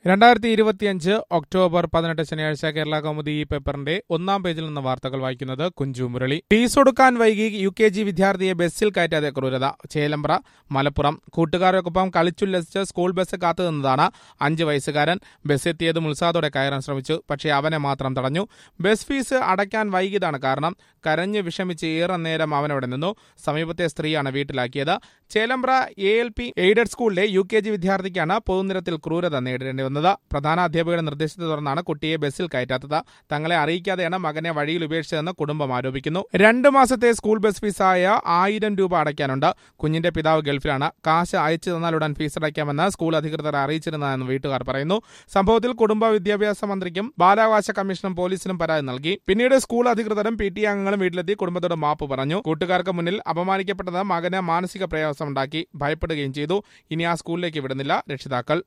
രണ്ടായിരത്തി ഇരുപത്തിയഞ്ച് ഒക്ടോബർ പതിനെട്ട് ശനിയാഴ്ച കേരള കൗമുദി ഈ പേപ്പറിന്റെ ഒന്നാം പേജിൽ നിന്ന് വാർത്തകൾ വായിക്കുന്നത് കുഞ്ചു മുരളി ഫീസ് കൊടുക്കാൻ വൈകി യു കെ ജി വിദ്യാർത്ഥിയെ ബസ്സിൽ കയറ്റാതെ ക്രൂരത ചേലമ്പ്ര മലപ്പുറം കൂട്ടുകാർക്കൊപ്പം കളിച്ചുല്ലസിച്ച് സ്കൂൾ ബസ് കാത്തുനിന്നതാണ് അഞ്ച് വയസ്സുകാരൻ ബസ് എത്തിയതും ഉത്സാഹത്തോടെ കയറാൻ ശ്രമിച്ചു പക്ഷേ അവനെ മാത്രം തടഞ്ഞു ബസ് ഫീസ് അടയ്ക്കാൻ വൈകിയതാണ് കാരണം കരഞ്ഞ് വിഷമിച്ച് ഏറെ നേരം അവനവിടെ നിന്നു സമീപത്തെ സ്ത്രീയാണ് വീട്ടിലാക്കിയത് Chelembra A L P aided സ്കൂളിലെ യു കെ ജി വിദ്യാർത്ഥിക്കാണ് പൊതുനിരത്തിൽ ക്രൂരത നേരിടേണ്ടി വന്നത് പ്രധാന അധ്യാപകരുടെ നിർദ്ദേശത്തെ തുടർന്നാണ് കുട്ടിയെ ബസ്സിൽ കയറ്റാത്തത് തങ്ങളെ അറിയിക്കാതെയാണ് മകനെ വഴിയിൽ ഉപേക്ഷിച്ചതെന്ന് കുടുംബം ആരോപിക്കുന്നു രണ്ടു മാസത്തെ സ്കൂൾ ബസ് ഫീസായ ആയിരം രൂപ അടയ്ക്കാനുണ്ട് കുഞ്ഞിന്റെ പിതാവ് ഗൾഫിലാണ് കാശ് അയച്ചു തന്നാലുടൻ ഫീസ് അടയ്ക്കാമെന്ന് സ്കൂൾ അധികൃതർ അറിയിച്ചിരുന്നതെന്ന് വീട്ടുകാർ പറയുന്നു സംഭവത്തിൽ കുടുംബ വിദ്യാഭ്യാസ മന്ത്രിക്കും ബാലാവകാശ കമ്മീഷനും പോലീസിനും പരാതി നൽകി പിന്നീട് സ്കൂൾ അധികൃതരും പി ടി അംഗങ്ങളും വീട്ടിലെത്തി കുടുംബത്തോട് മാപ്പ് പറഞ്ഞു കൂട്ടുകാർക്ക് മുന്നിൽ അപമാനിക്കപ്പെട്ടത് മകന് മാനസിക പ്രയാസമുണ്ടാക്കി ഭയപ്പെടുകയും ചെയ്തു ഇനി ആ സ്കൂളിലേക്ക് വിടുന്നില്ല രക്ഷിതാക്കൾ